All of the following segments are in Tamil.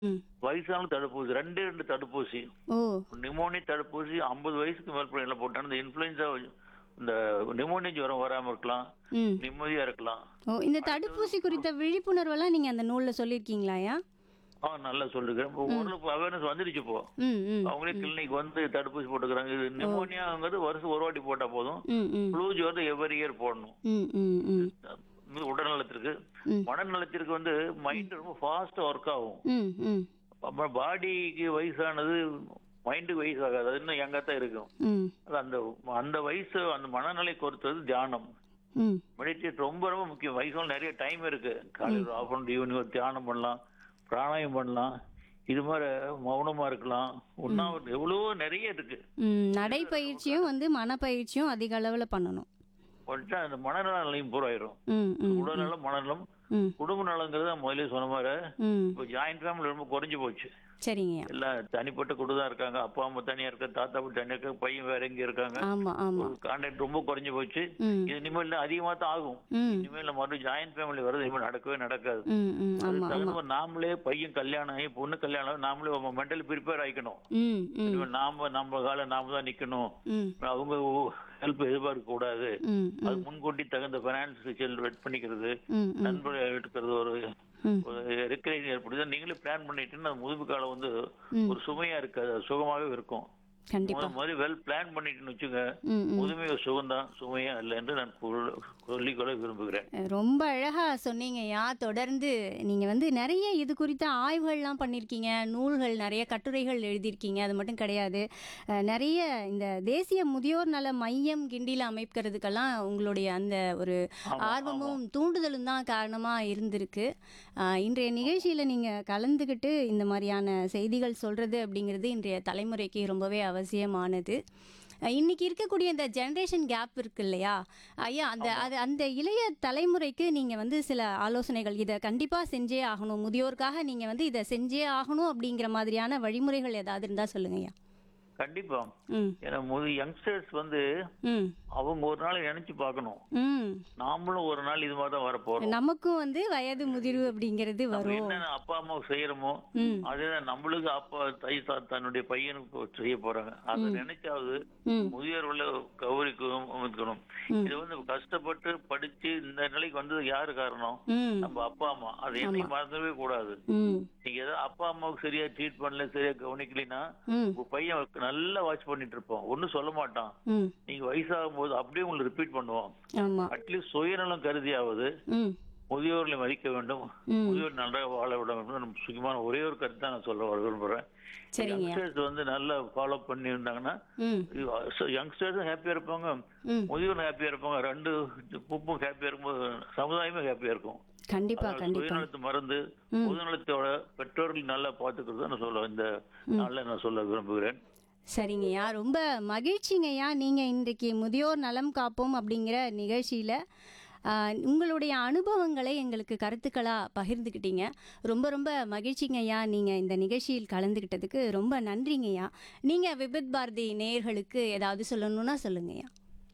ம் வயசான தடுப்பூசி ரெண்டே ரெண்டு தடுப்பூசி ஓ நிமோனியா தடுப்பூசி ஐம்பது வயசுக்கு மேற்பட்ட போட்டாங்க இந்த இன்ஃபுளுன்சா இந்த நிமோனியா ஜுரம் வராம இருக்கலாம் ம் நிம்மதியா இருக்கலாம் ஓ இந்த தடுப்பூசி குறித்த விழிப்புணர்வெல்லாம் நீங்கள் அந்த நூலில் சொல்லியிருக்கீங்களாயா ஆ நல்லா சொல்லுங்க இப்போ ஓரளவுக்கு அவேர்னஸ் வந்துருச்சு இப்போ ம் ம் அவங்களே கிளினிக் வந்து தடுப்பூசி போட்டுக்கிறாங்க இது நிமோனியாங்கிறது வருஷம் ஒரு வாட்டி போட்டா போதும் ம் ம் ஃப்ளூ வந்து எவ்வரி இயர் போடணும் ம் ம் ம் இது உடல்நலத்திற்கு ம். மனநலத்திற்கு வந்து மைண்ட் ரொம்ப ஃபாஸ்டா ஒர்க் ஆகும் ம் ம் அப்புறம் பாடிக்கு வயசானது மைண்டுக்கு வயசாகாது அது இன்னும் யங்கா தான் இருக்கும் ம் அது அந்த அந்த வயசு அந்த மனநிலை பொறுத்தது தியானம் ம் மெடிடேட் ரொம்ப ரொம்ப முக்கியம் வயசுல நிறைய டைம் இருக்கு காலையில் ஆஃப் அண்ட் ஈவினிங் ஒரு தியானம் பண்ணலாம் பிராணாயம் பண்ணலாம் இது மாதிரி மௌனமா இருக்கலாம் உண்ணாவிரதம் எவ்வளவோ நிறைய இருக்கு ம் நடைப்பயிற்சியும் வந்து மனப்பயிற்சியும் அதிக அளவில் பண்ணணும் பண்ணிட்டா அந்த மனநல நிலையும் இம்ப்ரூவ் ஆயிரும் ம் ம் உடல்நலம் மனநலம் ம் குடும்ப நலங்கிறது நான் முதல்ல சொன்ன மாதிரி ம் இப்போ ஜாயிண்ட் ஃபேமிலி ரொம்ப குறைஞ்சு போச்சு சரிங்கய்யா எல்லாம் தனிப்பட்ட குடு தான் இருக்காங்க அப்பா அம்மா தனியா இருக்க தாத்தா பாட்டி தனியா இருக்க பையன் வேற எங்க இருக்காங்க ஆமாம் ஆமாம் கான்டாக்ட் ரொம்ப குறைஞ்சு போச்சு ம் இது இனிமேல் அதிகமா தான் ஆகும் ம் இனிமேல் மறுபடியும் ஜாயிண்ட் ஃபேமிலி வருது இனிமேல் நடக்கவே நடக்காது ம் ம் அது ஆமாம் தகுந்த மாதிரி நாமளே பையன் கல்யாணம் ஆகி பொண்ணு கல்யாணம் ஆகி நாமளே மென்டலி ப்ரிப்பேர் ஆயிக்கணும் ம் ம் இனிமேல் நாம நம்ம கால நாம தான் நிக்கணும் ம் அவங்க ஹெல்ப் எதிர்பார்க்க கூடாது ம் அது முன்கூட்டி தகுந்த ஃபைனான்ஸ் வெட் பண்ணிக்கிறது ம் ம் நண்பர் எடுக்கிறது ஒரு ம் ஒரு ரெக்கரேஜ் ஏற்படுது நீங்களே பிளான் பண்ணிட்டீங்கன்னா அது முதுகு காலம் வந்து ம். ஒரு சுமையா இருக்காது அது சுகமாவே இருக்கும் கண்டிப்பா முத- முதல்ல வெல் பிளான் பண்ணிட்டுன்னு வச்சுங்க ம் ம் முதுமை ஒரு சுகம்தான் சுமையா இல்லை என்று நான் கூற- சொல்லிக்கொள்ள விரும்புகிறேன் ரொம்ப அழகா சொன்னீங்கய்யா தொடர்ந்து நீங்க வந்து நிறைய இது குறித்த ஆய்வுகள்லாம் பண்ணியிருக்கீங்க நூல்கள் நிறைய கட்டுரைகள் எழுதியிருக்கீங்க அது மட்டும் கிடையாது அஹ், நிறைய இந்த தேசிய முதியோர் நல மையம் கிண்டியில் அமைக்கிறதுக்கெல்லாம் உங்களுடைய அந்த ஒரு ஆமா, ஆர்வமும் தூண்டுதலும் தான் காரணமா இருந்திருக்கு அஹ், இன்றைய நிகழ்ச்சியில நீங்க கலந்துக்கிட்டு இந்த மாதிரியான செய்திகள் சொல்றது அப்படிங்கிறது இன்றைய தலைமுறைக்கு ரொம்பவே அவசியமானது அஹ் இன்னைக்கு இருக்கக்கூடிய இந்த ஜெனரேஷன் கேப் இருக்கு இல்லையா ஐயா அந்த அது அந்த இளைய தலைமுறைக்கு நீங்க வந்து சில ஆலோசனைகள் இதை கண்டிப்பா செஞ்சே ஆகணும் முதியோருக்காக நீங்க வந்து இதை செஞ்சே ஆகணும் அப்படிங்கிற மாதிரியான வழிமுறைகள் ஏதாவது இருந்தா சொல்லுங்க ஐயா கண்டிப்பா ம் ஏன்னா முது யங்ஸ்டர்ஸ் வந்து ம் அவங்க ஒரு நாள் நினைச்சு பார்க்கணும் ம் நாமளும் ஒரு நாள் இது மாதிரி தான் வரப்போறோம் நமக்கும் வந்து வயது முதிர்வு அப்படிங்கிறது நம்ம வரும் என்னென்ன அப்பா அம்மாவுக்கு செய்யறோமோ ம் அதேதான் நம்மளுக்கு அப்பா தை தா- தன்னுடைய பையனுக்கு செய்ய போறாங்க அதை நினைச்சாவது ம் முதியோர்களை கௌரிக்கும் இருக்கணும் இது வந்து கஷ்டப்பட்டு படிச்சு இந்த நிலைக்கு வந்தது யாரு காரணம் ம் நம்ம அப்பா அம்மா அதை என்னைக்கு மறந்துடவே கூடாது ம் நீங்க ஏதோ அப்பா அம்மாவுக்கு சரியா ட்ரீட் பண்ணல சரியா கவனிக்கலைன்னா ம் உங்க பையன் நல்லா வாட்ச் பண்ணிட்டு இருப்பான் ஒன்னும் சொல்ல மாட்டான் ம் நீங்க வயசாகும் போது அப்படியே உங்களுக்கு ரிப்பீட் பண்ணுவான் ஆமா அட்லீஸ்ட் சுயநலம் கருதியாவது ம் முதியோர்களை மதிக்க வேண்டும் ம் முதியோர் நன்றாக வாழ விட வேண்டும் நம்ம முக்கியமான ஒரே ஒரு கருத்து தான் நான் சொல்ல விரும்புறேன் சரிங்க யங்ஸ்டர்ஸ் வந்து நல்லா ஃபாலோ பண்ணி இருந்தாங்கன்னா ம் யங்ஸ்டர்ஸும் ஹாப்பியா இருப்பாங்க ம் முதியோரும் ஹாப்பியா இருப்பாங்க ரெண்டு குப்பும் ஹாப்பியா இருக்கும்போது சமுதாயமே ஹாப்பியா இருக்கும் கண்டிப்பா அதனால கண்டிப்பா சுயநலத்தை மறந்து பொதுநலத்தோட பெற்றோர்கள் நல்லா பார்த்துக்கிறது நான் சொல்ல இந்த நாள்ல நான் சொல்ல விரும்புகிறேன் சரிங்கய்யா ரொம்ப மகிழ்ச்சிங்கய்யா நீங்கள் இன்றைக்கு முதியோர் நலம் காப்போம் அப்படிங்கிற நிகழ்ச்சியில் உங்களுடைய அனுபவங்களை எங்களுக்கு கருத்துக்களாக பகிர்ந்துக்கிட்டீங்க ரொம்ப ரொம்ப மகிழ்ச்சிங்கய்யா நீங்கள் இந்த நிகழ்ச்சியில் கலந்துக்கிட்டதுக்கு ரொம்ப நன்றிங்கய்யா நீங்கள் விபித் பாரதி நேயர்களுக்கு ஏதாவது சொல்லணும்னா சொல்லுங்கய்யா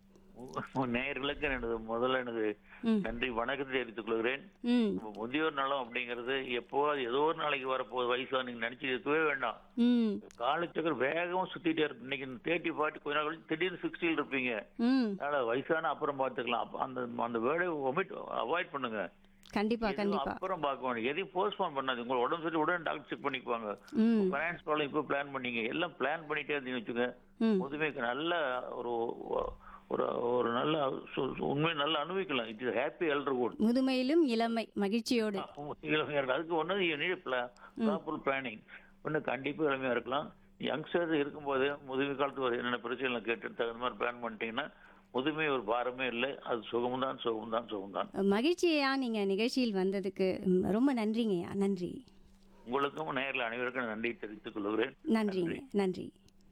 உ- நேயர்களுக்கு எனது முதல்ல எனது ம் நன்றி வணக்கத்தை தெரிவித்துக் கொள்கிறேன் ம் இப்ப முதியோர் நலம் அப்படிங்கிறது எப்போ அது ஏதோ ஒரு நாளைக்கு வரப்போகுது வயசா நீங்க நினைச்சு இருக்கவே வேண்டாம் ம் காலச்சக்கர் வேகமா சுத்திட்டே இருக்கு இன்னைக்கு தேர்ட்டி ஃபார்ட்டி கொஞ்ச நாள் கழிச்சு திடீர்னு சிக்ஸ்டியில் இருப்பீங்க ம் அதனால வயசான அப்புறம் பார்த்துக்கலாம் அப்ப அந்த அந்த வேர்டை ஒமிட் அவாய்ட் பண்ணுங்க கண்டிப்பாக எதுவும் கண்டிப்பாக அப்புறம் பார்க்க வேண்டிய எதையும் போஸ்ட்போன் பண்ணாது உங்க உடம்பு சரி உடனே டாக்டர் செக் பண்ணிக்குவாங்க ம் ஃபைனான்ஸ் ப்ராப்ளம் இப்போ பிளான் பண்ணீங்க எல்லாம் பிளான் பண்ணிட்டே இருந்தீங்கன்னு வச்சுங்க ம் முதுமைக்கு நல்ல ஒரு ஒரு ஒரு நல்ல சு- சு- உண்மையை நல்லா அனுபவிக்கலாம் இட் இஸ் ஹாப்பி எல்டர்வுட் முதுமையிலும் இளமை மகிழ்ச்சியோடு அதுக்கு ஒன்று நீட் ப்ராப்பர் பிளானிங் ஒன்று கண்டிப்பாக இளமையாக இருக்கலாம் யங்ஸ்டர்ஸ் இருக்கும்போது முதுமை காலத்து ஒரு என்னென்ன பிரச்சனை கேட்டு தகுந்த மாதிரி பிளான் பண்ணிட்டீங்கன்னா முதுமை ஒரு பாரமே இல்லை அது சுகம்தான் சுகம்தான் சுகம்தான் மகிழ்ச்சியா நீங்கள் நிகழ்ச்சியில் வந்ததுக்கு ம், ரொம்ப நன்றிங்கய்யா நன்றி உங்களுக்கும் நேரில் அனைவருக்கும் நன்றி தெரிவித்துக் கொள்கிறேன் நன்றிங்க நன்றி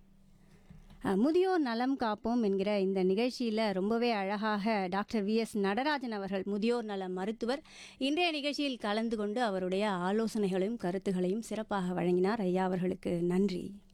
அஹ், முதியோர் நலம் காப்போம் என்கிற இந்த நிகழ்ச்சியில் ரொம்பவே அழகாக டாக்டர் வி எஸ் நடராஜன் அவர்கள் முதியோர் நல மருத்துவர் இன்றைய நிகழ்ச்சியில் கலந்து கொண்டு அவருடைய ஆலோசனைகளையும் கருத்துகளையும் சிறப்பாக வழங்கினார் ஐயா அவர்களுக்கு நன்றி